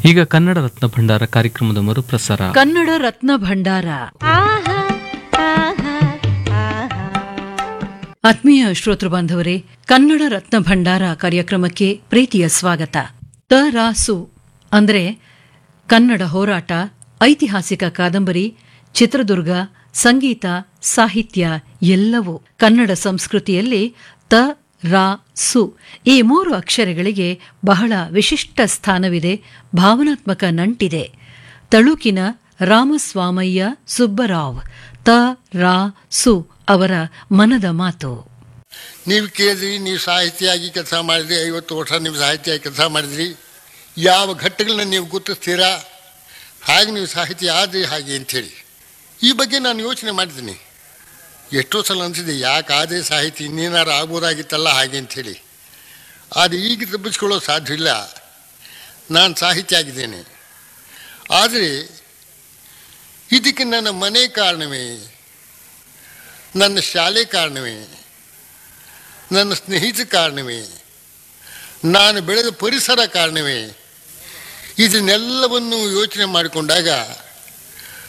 ಈಗ ಕನ್ನಡ ರತ್ನ ಭಂಡಾರ ಕಾರ್ಯಕ್ರಮದ ಮರುಪ್ರಸಾರ ಕನ್ನಡ ರತ್ನ ಭಂಡಾರ ಆತ್ಮೀಯ ಶ್ರೋತೃ ಬಾಂಧವರೇ ಕನ್ನಡ ರತ್ನ ಭಂಡಾರ ಕಾರ್ಯಕ್ರಮಕ್ಕೆ ಪ್ರೀತಿಯ ಸ್ವಾಗತ ತ ರಾಸು ಅಂದ್ರೆ ಕನ್ನಡ ಹೋರಾಟ ಐತಿಹಾಸಿಕ ಕಾದಂಬರಿ ಚಿತ್ರದುರ್ಗ ಸಂಗೀತ ಸಾಹಿತ್ಯ ಎಲ್ಲವೂ ಕನ್ನಡ ಸಂಸ್ಕೃತಿಯಲ್ಲಿ ತ ರಾ ಸು ಈ ಮೂರು ಅಕ್ಷರಗಳಿಗೆ ಬಹಳ ವಿಶಿಷ್ಟ ಸ್ಥಾನವಿದೆ ಭಾವನಾತ್ಮಕ ನಂಟಿದೆ ತಳುಕಿನ ರಾಮಸ್ವಾಮಯ್ಯ ಸುಬ್ಬರಾವ್ ತ ರಾ ಸು ಅವರ ಮನದ ಮಾತು ನೀವು ಕೇಳಿದ್ರಿ ನೀವು ಸಾಹಿತಿಯಾಗಿ ಕೆಲಸ ಮಾಡಿದ್ರಿ ಐವತ್ತು ವರ್ಷ ನೀವು ಸಾಹಿತಿಯಾಗಿ ಕೆಲಸ ಮಾಡಿದ್ರಿ ಯಾವ ಘಟ್ಟಗಳನ್ನ ನೀವು ಗುರುತಿಸ್ತೀರಾ ಹಾಗೆ ನೀವು ಸಾಹಿತಿ ಆದ್ರಿ ಹಾಗೆ ಅಂಥೇಳಿ ಈ ಬಗ್ಗೆ ನಾನು ಯೋಚನೆ ಮಾಡಿದ್ದೀನಿ ಎಷ್ಟೋ ಸಲ ಅನಿಸಿದೆ ಯಾಕೆ ಆದೇ ಸಾಹಿತಿ ಇನ್ನೇನಾರು ಆಗ್ಬೋದಾಗಿತ್ತಲ್ಲ ಹಾಗೆ ಅಂಥೇಳಿ ಆದರೆ ಈಗ ತಪ್ಪಿಸ್ಕೊಳ್ಳೋ ಸಾಧ್ಯವಿಲ್ಲ ನಾನು ಸಾಹಿತಿ ಆಗಿದ್ದೇನೆ ಆದರೆ ಇದಕ್ಕೆ ನನ್ನ ಮನೆ ಕಾರಣವೇ ನನ್ನ ಶಾಲೆ ಕಾರಣವೇ ನನ್ನ ಸ್ನೇಹಿತ ಕಾರಣವೇ ನಾನು ಬೆಳೆದ ಪರಿಸರ ಕಾರಣವೇ ಇದನ್ನೆಲ್ಲವನ್ನು ಯೋಚನೆ ಮಾಡಿಕೊಂಡಾಗ